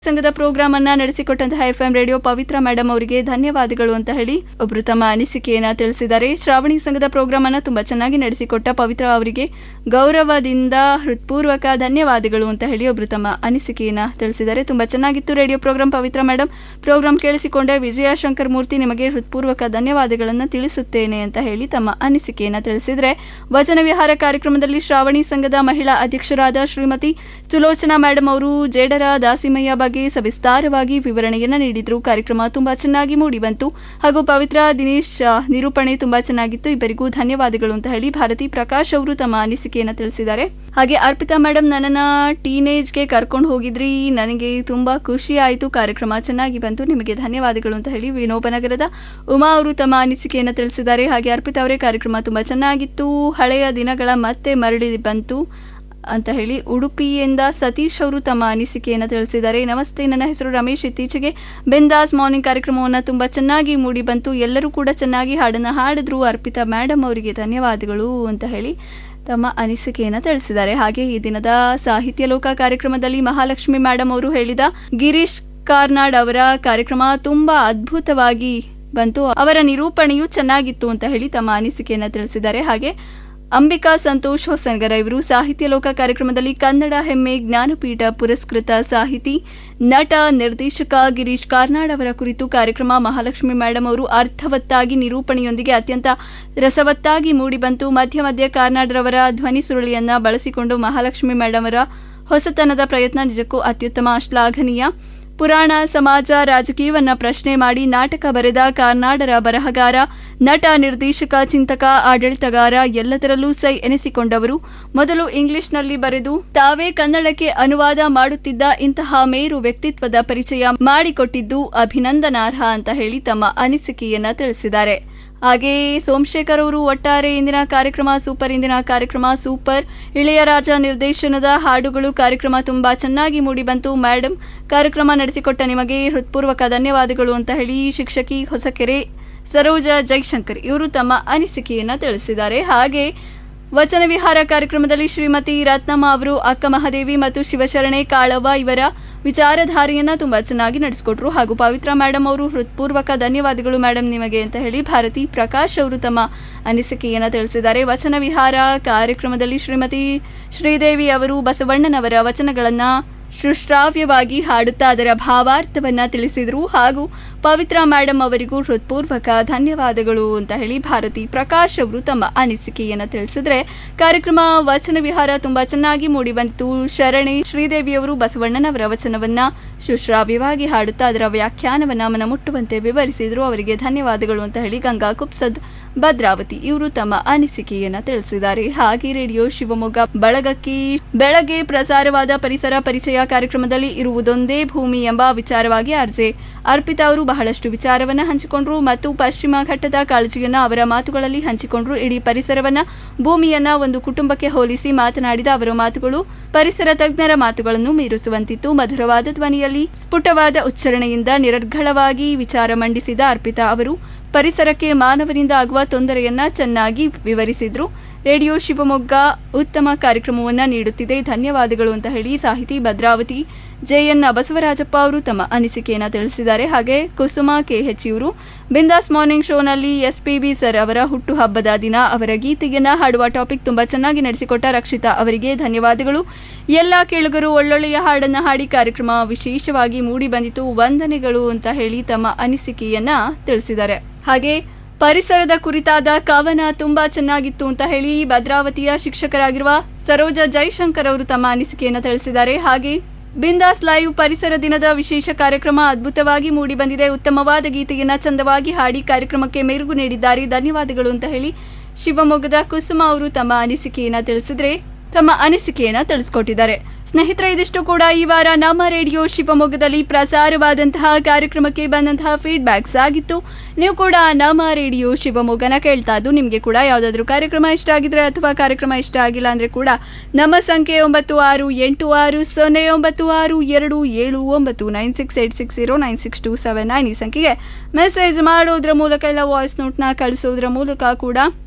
ಸಂಘದ ಪ್ರೋಗ್ರಾಮ್ ಅನ್ನ ನಡೆಸಿಕೊಟ್ಟಂತಹ F M radio Pavithra madam ಅವರಿಗೆ ಧನ್ಯವಾದಗಳು ಅಂತ ಹೇಳಿ ಒಬ್ರು ತಮ್ಮ ಅನಿಸಿಕೆಯನ್ನ ತಿಳಿಸಿದ್ದಾರೆ ಶ್ರಾವಣಿ ಸಂಘದ ಪ್ರೋಗ್ರಾಮ್ ಅನ್ನ ತುಂಬಾ ಚೆನ್ನಾಗಿ ನಡೆಸಿಕೊಟ್ಟ ಪವಿತ್ರ ಅವರಿಗೆ ಗೌರವದಿಂದ ಹೃತ್ಪೂರ್ವಕ ಧನ್ಯವಾದಗಳು ಅಂತ ಹೇಳಿ ಒಬ್ರು ತಮ್ಮ ಅನಿಸಿಕೆಯನ್ನ ತಿಳಿಸಿದ್ದಾರೆ ತುಂಬಾ ಚೆನ್ನಾಗಿತ್ತು radio program Pavithra madam program ಕೇಳಿಸಿಕೊಂಡೆ ವಿಜಯ ಶಂಕರ್ ಮೂರ್ತಿ ನಿಮಗೆ ಹೃತ್ಪೂರ್ವಕ ಧನ್ಯವಾದಗಳನ್ನು ತಿಳಿಸುತ್ತೇನೆ ಅಂತ ಹೇಳಿ ತಮ್ಮ ಅನಿಸಿಕೆಯನ್ನ ತಿಳಿಸಿದ್ರೆ ವಚನ ವಿಹಾರ ಕಾರ್ಯಕ್ರಮದಲ್ಲಿ ಶ್ರಾವಣಿ ಸಂಘದ ಮಹಿಳಾ ಅಧ್ಯಕ್ಷರಾದ ಶ್ರೀಮತಿ ಸುಲೋಚನಾ ಮೇಡಮ್ ಅವರು ಜೇಡರ ದಾಸಿಮಯ್ಯ ಬಗ್ಗೆ ಸವಿಸ್ತಾರವಾಗಿ ವಿವರಣೆಯನ್ನ ನೀಡಿದ್ರು ಕಾರ್ಯಕ್ರಮ ತುಂಬಾ ಚೆನ್ನಾಗಿ ಮೂಡಿ ಬಂತು ಹಾಗೂ ಪವಿತ್ರ ದಿನೇಶ್ ಆ, ನಿರೂಪಣೆ ತುಂಬಾ ಚೆನ್ನಾಗಿತ್ತು ಇಬ್ಬರಿಗೂ ಧನ್ಯವಾದಗಳು ಅಂತ ಹೇಳಿ ಭಾರತಿ ಪ್ರಕಾಶ್ ಅವರು ತಮ್ಮ ಅನಿಸಿಕೆಯನ್ನ ತಿಳಿಸಿದ್ದಾರೆ ಹಾಗೆ ಅರ್ಪಿತಾ ಮೇಡಮ್ ನನ್ನನ್ನ ಟೀನೇಜ್ಗೆ ಕರ್ಕೊಂಡು ಹೋಗಿದ್ರಿ ನನಗೆ ತುಂಬಾ ಖುಷಿ ಆಯಿತು ಕಾರ್ಯಕ್ರಮ ಚೆನ್ನಾಗಿ ಬಂತು ನಿಮಗೆ ಧನ್ಯವಾದಗಳು ಅಂತ ಹೇಳಿ ವಿನೋಬನಗರದ ಉಮಾ ಅವರು ತಮ್ಮ ಅನಿಸಿಕೆಯನ್ನು ತಿಳಿಸಿದ್ದಾರೆ ಹಾಗೆ ಅರ್ಪಿತಾ ಅವರೇ ಕಾರ್ಯಕ್ರಮ ತುಂಬಾ ಚೆನ್ನಾಗಿತ್ತು ಹಳೆಯ ದಿನಗಳ ಮತ್ತೆ ಮರಳಿ ಬಂತು ಅಂತ ಹೇಳಿ ಉಡುಪಿಯಿಂದ ಸತೀಶ್ ಅವರು ತಮ್ಮ ಅನಿಸಿಕೆಯನ್ನು ತಿಳಿಸಿದ್ದಾರೆ ನಮಸ್ತೆ ನನ್ನ ಹೆಸರು ರಮೇಶ್ ಇತ್ತೀಚೆಗೆ ಬೆಂದಾಸ್ ಮಾರ್ನಿಂಗ್ ಕಾರ್ಯಕ್ರಮವನ್ನು ತುಂಬ ಚೆನ್ನಾಗಿ ಮೂಡಿ ಬಂತು ಎಲ್ಲರೂ ಕೂಡ ಚೆನ್ನಾಗಿ ಹಾಡನ್ನು ಹಾಡಿದ್ರು ಅರ್ಪಿತಾ ಮೇಡಮ್ ಅವರಿಗೆ ಧನ್ಯವಾದಗಳು ಅಂತ ಹೇಳಿ ತಮ್ಮ ಅನಿಸಿಕೆಯನ್ನು ತಿಳಿಸಿದ್ದಾರೆ ಹಾಗೆ ಈ ದಿನದ ಸಾಹಿತ್ಯ ಲೋಕ ಕಾರ್ಯಕ್ರಮದಲ್ಲಿ ಮಹಾಲಕ್ಷ್ಮಿ ಮೇಡಮ್ ಅವರು ಹೇಳಿದ ಗಿರೀಶ್ ಕಾರ್ನಾಡ್ ಅವರ ಕಾರ್ಯಕ್ರಮ ತುಂಬಾ ಅದ್ಭುತವಾಗಿ ಬಂತು ಅವರ ನಿರೂಪಣೆಯು ಚೆನ್ನಾಗಿತ್ತು ಅಂತ ಹೇಳಿ ತಮ್ಮ ಅನಿಸಿಕೆಯನ್ನು ತಿಳಿಸಿದ್ದಾರೆ ಹಾಗೆ ಅಂಬಿಕಾ ಸಂತೋಷ್ ಹೊಸನಗರ ಇವರು ಸಾಹಿತ್ಯ ಲೋಕ ಕಾರ್ಯಕ್ರಮದಲ್ಲಿ ಕನ್ನಡ ಹೆಮ್ಮೆ ಜ್ಞಾನಪೀಠ ಪುರಸ್ಕೃತ ಸಾಹಿತಿ ನಟ ನಿರ್ದೇಶಕ ಗಿರೀಶ್ ಕಾರ್ನಾಡ್ ಅವರ ಕುರಿತು ಕಾರ್ಯಕ್ರಮ ಮಹಾಲಕ್ಷ್ಮಿ ಮೇಡಮ್ ಅವರು ಅರ್ಥವತ್ತಾಗಿ ನಿರೂಪಣೆಯೊಂದಿಗೆ ಅತ್ಯಂತ ರಸವತ್ತಾಗಿ ಮೂಡಿಬಂತು ಮಧ್ಯ ಮಧ್ಯ ಕಾರ್ನಾಡ್ರವರ ಧ್ವನಿ ಸುರುಳಿಯನ್ನ ಬಳಸಿಕೊಂಡು ಮಹಾಲಕ್ಷ್ಮಿ ಮೇಡಮ್ ಅವರ ಹೊಸತನದ ಪ್ರಯತ್ನ ನಿಜಕ್ಕೂ ಅತ್ಯುತ್ತಮ ಶ್ಲಾಘನೀಯ ಪುರಾಣ ಸಮಾಜ ರಾಜಕೀಯವನ್ನ ಪ್ರಶ್ನೆ ಮಾಡಿ ನಾಟಕ ಬರೆದ ಕಾರ್ನಾಡರ ಬರಹಗಾರ ನಟ ನಿರ್ದೇಶಕ ಚಿಂತಕ ಆಡಳಿತಗಾರ ಎಲ್ಲದರಲ್ಲೂ ಸೈ ಎನಿಸಿಕೊಂಡವರು ಮೊದಲು ಇಂಗ್ಲಿಷ್ನಲ್ಲಿ ಬರೆದು ತಾವೇ ಕನ್ನಡಕ್ಕೆ ಅನುವಾದ ಮಾಡುತ್ತಿದ್ದ ಇಂತಹ ಮೇರು ವ್ಯಕ್ತಿತ್ವದ ಪರಿಚಯ ಮಾಡಿಕೊಟ್ಟಿದ್ದು ಅಭಿನಂದನಾರ್ಹ ಅಂತ ಹೇಳಿ ತಮ್ಮ ಅನಿಸಿಕೆಯನ್ನ ತಿಳಿಸಿದ್ದಾರೆ ಹಾಗೆ ಸೋಮಶೇಖರ್ ಅವರು ಒಟ್ಟಾರೆ ಇಂದಿನ ಕಾರ್ಯಕ್ರಮ ಸೂಪರ್ ಇಂದಿನ ಕಾರ್ಯಕ್ರಮ ಸೂಪರ್ ಇಳೆಯರಾಜ ನಿರ್ದೇಶನದ ಹಾಡುಗಳು ಕಾರ್ಯಕ್ರಮ ತುಂಬಾ ಚೆನ್ನಾಗಿ ಮೂಡಿಬಂತು ಮೇಡಮ್ ಕಾರ್ಯಕ್ರಮ ನಡೆಸಿಕೊಟ್ಟ ನಿಮಗೆ ಹೃತ್ಪೂರ್ವಕ ಧನ್ಯವಾದಗಳು ಅಂತ ಹೇಳಿ ಶಿಕ್ಷಕಿ ಹೊಸಕೆರೆ ಸರೋಜ ಜೈಶಂಕರ್ ಇವರು ತಮ್ಮ ಅನಿಸಿಕೆಯನ್ನ ತಿಳಿಸಿದ್ದಾರೆ ಹಾಗೆ ವಚನ ವಿಹಾರ ಕಾರ್ಯಕ್ರಮದಲ್ಲಿ ಶ್ರೀಮತಿ ರತ್ನಮ್ಮ ಅವರು ಅಕ್ಕ ಮಹಾದೇವಿ ಮತ್ತು ಶಿವಶರಣೆ ಕಾಳವ್ವ ಇವರ ವಿಚಾರಧಾರೆಯನ್ನ ತುಂಬಾ ಚೆನ್ನಾಗಿ ನಡೆಸಿಕೊಟ್ರು ಹಾಗೂ ಪವಿತ್ರ ಮೇಡಮ್ ಅವರು ಹೃತ್ಪೂರ್ವಕ ಧನ್ಯವಾದಗಳು ಮೇಡಮ್ ನಿಮಗೆ ಅಂತ ಹೇಳಿ ಭಾರತಿ ಪ್ರಕಾಶ್ ಅವರು ತಮ್ಮ ಅನಿಸಿಕೆಯನ್ನ ತಿಳಿಸಿದ್ದಾರೆ ವಚನ ವಿಹಾರ ಕಾರ್ಯಕ್ರಮದಲ್ಲಿ ಶ್ರೀಮತಿ ಶ್ರೀದೇವಿ ಅವರು ಬಸವಣ್ಣನವರ ವಚನಗಳನ್ನ ಸುಶ್ರಾವ್ಯವಾಗಿ ಹಾಡುತ್ತಾ ಅದರ ಭಾವಾರ್ಥವನ್ನ ತಿಳಿಸಿದರು ಹಾಗೂ ಪವಿತ್ರ ಮೇಡಮ್ ಅವರಿಗೂ ಹೃತ್ಪೂರ್ವಕ ಧನ್ಯವಾದಗಳು ಅಂತ ಹೇಳಿ ಭಾರತಿ ಪ್ರಕಾಶ್ ಅವರು ತಮ್ಮ ಅನಿಸಿಕೆಯನ್ನು ತಿಳಿಸಿದ್ರೆ ಕಾರ್ಯಕ್ರಮ ವಚನ ವಿಹಾರ ತುಂಬಾ ಚೆನ್ನಾಗಿ ಮೂಡಿ ಬಂತು ಶರಣೆ ಶ್ರೀದೇವಿಯವರು ಬಸವಣ್ಣನವರ ವಚನವನ್ನ ಸುಶ್ರಾವ್ಯವಾಗಿ ಹಾಡುತ್ತಾ ಅದರ ವ್ಯಾಖ್ಯಾನವನ್ನ ಮನಮುಟ್ಟುವಂತೆ ವಿವರಿಸಿದ್ರು ಅವರಿಗೆ ಧನ್ಯವಾದಗಳು ಅಂತ ಹೇಳಿ ಗಂಗಾ ಕುಪ್ಸದ್ ಭದ್ರಾವತಿ ಇವರು ತಮ್ಮ ಅನಿಸಿಕೆಯನ್ನ ತಿಳಿಸಿದ್ದಾರೆ ಹಾಗೆ ರೇಡಿಯೋ ಶಿವಮೊಗ್ಗ ಬಳಗಕ್ಕೆ ಬೆಳಗ್ಗೆ ಪ್ರಸಾರವಾದ ಪರಿಸರ ಪರಿಚಯ ಕಾರ್ಯಕ್ರಮದಲ್ಲಿ ಇರುವುದೊಂದೇ ಭೂಮಿ ಎಂಬ ವಿಚಾರವಾಗಿ ಅರ್ಜೆ ಅರ್ಪಿತಾ ಅವರು ಬಹಳಷ್ಟು ವಿಚಾರವನ್ನ ಹಂಚಿಕೊಂಡ್ರು ಮತ್ತು ಪಶ್ಚಿಮ ಘಟ್ಟದ ಕಾಳಜಿಯನ್ನ ಅವರ ಮಾತುಗಳಲ್ಲಿ ಹಂಚಿಕೊಂಡ್ರು ಇಡೀ ಪರಿಸರವನ್ನ ಭೂಮಿಯನ್ನ ಒಂದು ಕುಟುಂಬಕ್ಕೆ ಹೋಲಿಸಿ ಮಾತನಾಡಿದ ಅವರ ಮಾತುಗಳು ಪರಿಸರ ತಜ್ಞರ ಮಾತುಗಳನ್ನು ಮೀರಿಸುವಂತಿತ್ತು ಮಧುರವಾದ ಧ್ವನಿಯಲ್ಲಿ ಸ್ಫುಟವಾದ ಉಚ್ಚಾರಣೆಯಿಂದ ನಿರರ್ಗಳವಾಗಿ ವಿಚಾರ ಮಂಡಿಸಿದ ಅರ್ಪಿತಾ ಅವರು ಪರಿಸರಕ್ಕೆ ಮಾನವನಿಂದ ಆಗುವ ತೊಂದರೆಯನ್ನ ಚೆನ್ನಾಗಿ ವಿವರಿಸಿದ್ರು ರೇಡಿಯೋ ಶಿವಮೊಗ್ಗ ಉತ್ತಮ ಕಾರ್ಯಕ್ರಮವನ್ನ ನೀಡುತ್ತಿದೆ ಧನ್ಯವಾದಗಳು ಅಂತ ಹೇಳಿ ಸಾಹಿತಿ ಭದ್ರಾವತಿ ಜೆಎನ್ ಬಸವರಾಜಪ್ಪ ಅವರು ತಮ್ಮ ಅನಿಸಿಕೆಯನ್ನ ತಿಳಿಸಿದ್ದಾರೆ ಹಾಗೆ ಕುಸುಮ ಕೆಎಚ್ ಇವರು ಬಿಂದಾಸ್ ಮಾರ್ನಿಂಗ್ ಶೋನಲ್ಲಿ ಎಸ್ ಪಿ ಬಿ ಸರ್ ಅವರ ಹುಟ್ಟುಹಬ್ಬದ ದಿನ ಅವರ ಗೀತೆಯನ್ನ ಹಾಡುವ ಟಾಪಿಕ್ ತುಂಬಾ ಚೆನ್ನಾಗಿ ನಡೆಸಿಕೊಟ್ಟ ರಕ್ಷಿತಾ ಅವರಿಗೆ ಧನ್ಯವಾದಗಳು ಎಲ್ಲ ಕೇಳುಗರು ಒಳ್ಳೊಳ್ಳೆಯ ಹಾಡನ್ನ ಹಾಡಿ ಕಾರ್ಯಕ್ರಮ ವಿಶೇಷವಾಗಿ ಮೂಡಿ ಬಂದಿತು ವಂದನೆಗಳು ಅಂತ ಹೇಳಿ ತಮ್ಮ ಅನಿಸಿಕೆಯನ್ನ ತಿಳಿಸಿದ್ದಾರೆ ಹಾಗೆ ಪರಿಸರದ ಕುರಿತಾದ ಕವನ ತುಂಬಾ ಚೆನ್ನಾಗಿತ್ತು ಅಂತ ಹೇಳಿ ಭದ್ರಾವತಿಯ ಶಿಕ್ಷಕರಾಗಿರುವ ಸರೋಜ ಜೈಶಂಕರ್ ಅವರು ತಮ್ಮ ಅನಿಸಿಕೆಯನ್ನು ತಿಳಿಸಿದ್ದಾರೆ ಹಾಗೆ ಬಿಂದಾಸ್ ಲೈವ್ ಪರಿಸರ ದಿನದ ವಿಶೇಷ ಕಾರ್ಯಕ್ರಮ ಅದ್ಭುತವಾಗಿ ಮೂಡಿ ಬಂದಿದೆ ಉತ್ತಮವಾದ ಗೀತೆಯನ್ನ ಚಂದವಾಗಿ ಹಾಡಿ ಕಾರ್ಯಕ್ರಮಕ್ಕೆ ಮೆರುಗು ನೀಡಿದ್ದಾರೆ ಧನ್ಯವಾದಗಳು ಅಂತ ಹೇಳಿ ಶಿವಮೊಗ್ಗದ ಕುಸುಮ ಅವರು ತಮ್ಮ ಅನಿಸಿಕೆಯನ್ನ ತಿಳಿಸಿದ್ರೆ ತಮ್ಮ ಅನಿಸಿಕೆಯನ್ನ ತಿಳಿಸ್ಕೊಟ್ಟಿದ್ದಾರೆ ಸ್ನೇಹಿತರೆ ಇದಿಷ್ಟು ಕೂಡ ಈ ವಾರ ನಮ್ಮ ರೇಡಿಯೋ ಶಿವಮೊಗ್ಗದಲ್ಲಿ ಪ್ರಸಾರವಾದಂತಹ ಕಾರ್ಯಕ್ರಮಕ್ಕೆ ಬಂದಂತಹ ಫೀಡ್ಬ್ಯಾಕ್ಸ್ ಆಗಿತ್ತು ನೀವು ಕೂಡ ನಮ್ಮ ರೇಡಿಯೋ ಶಿವಮೊಗ್ಗನ ಕೇಳ್ತಾ ಇದ್ದು ನಿಮಗೆ ಕೂಡ ಯಾವುದಾದ್ರೂ ಕಾರ್ಯಕ್ರಮ ಇಷ್ಟ ಆಗಿದ್ರೆ ಅಥವಾ ಕಾರ್ಯಕ್ರಮ ಇಷ್ಟ ಆಗಿಲ್ಲ ಅಂದರೆ ಕೂಡ ನಮ್ಮ ಸಂಖ್ಯೆ ಒಂಬತ್ತು ಆರು ಎಂಟು ಆರು ಸೊನ್ನೆ ಒಂಬತ್ತು ಆರು ಎರಡು ಏಳು ಒಂಬತ್ತು nine six eight six zero nine six two seven nine ಈ ಸಂಖ್ಯೆಗೆ ಮೆಸೇಜ್ ಮಾಡೋದ್ರ ಮೂಲಕ ಇಲ್ಲ ವಾಯ್ಸ್ ನೋಟ್ನ ಕಳಿಸೋದ್ರ ಮೂಲಕ ಕೂಡ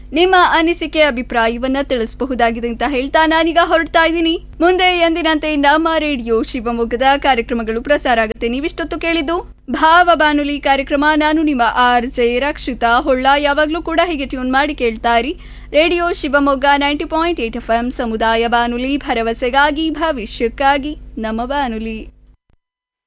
ನಿಮ್ಮ ಅನಿಸಿಕೆ ಅಭಿಪ್ರಾಯವನ್ನ ತಿಳಿಸಬಹುದಾಗಿದೆ ಅಂತ ಹೇಳ್ತಾ ನಾನೀಗ ಹೊರಡ್ತಾ ಇದ್ದೀನಿ ಮುಂದೆ ಎಂದಿನಂತೆ ನಮ್ಮ ರೇಡಿಯೋ ಶಿವಮೊಗ್ಗದ ಕಾರ್ಯಕ್ರಮಗಳು ಪ್ರಸಾರ ಆಗುತ್ತೆ ನೀವಿಷ್ಟೊತ್ತು ಕೇಳಿದ್ದು ಭಾವ ಬಾನುಲಿ ಕಾರ್ಯಕ್ರಮ ನಾನು ನಿಮ್ಮ ಆರ್ ಜೆ ರಕ್ಷಿತಾ ಹೊಳ್ಳ ಯಾವಾಗಲೂ ಕೂಡ ಹೀಗೆ ಟ್ಯೂನ್ ಮಾಡಿ ಕೇಳ್ತಾ ಇರಿ radio Shivamogga ninety point eight F M ಸಮುದಾಯ ಬಾನುಲಿ ಭರವಸೆಗಾಗಿ ಭವಿಷ್ಯಕ್ಕಾಗಿ ನಮ್ಮ ಬಾನುಲಿ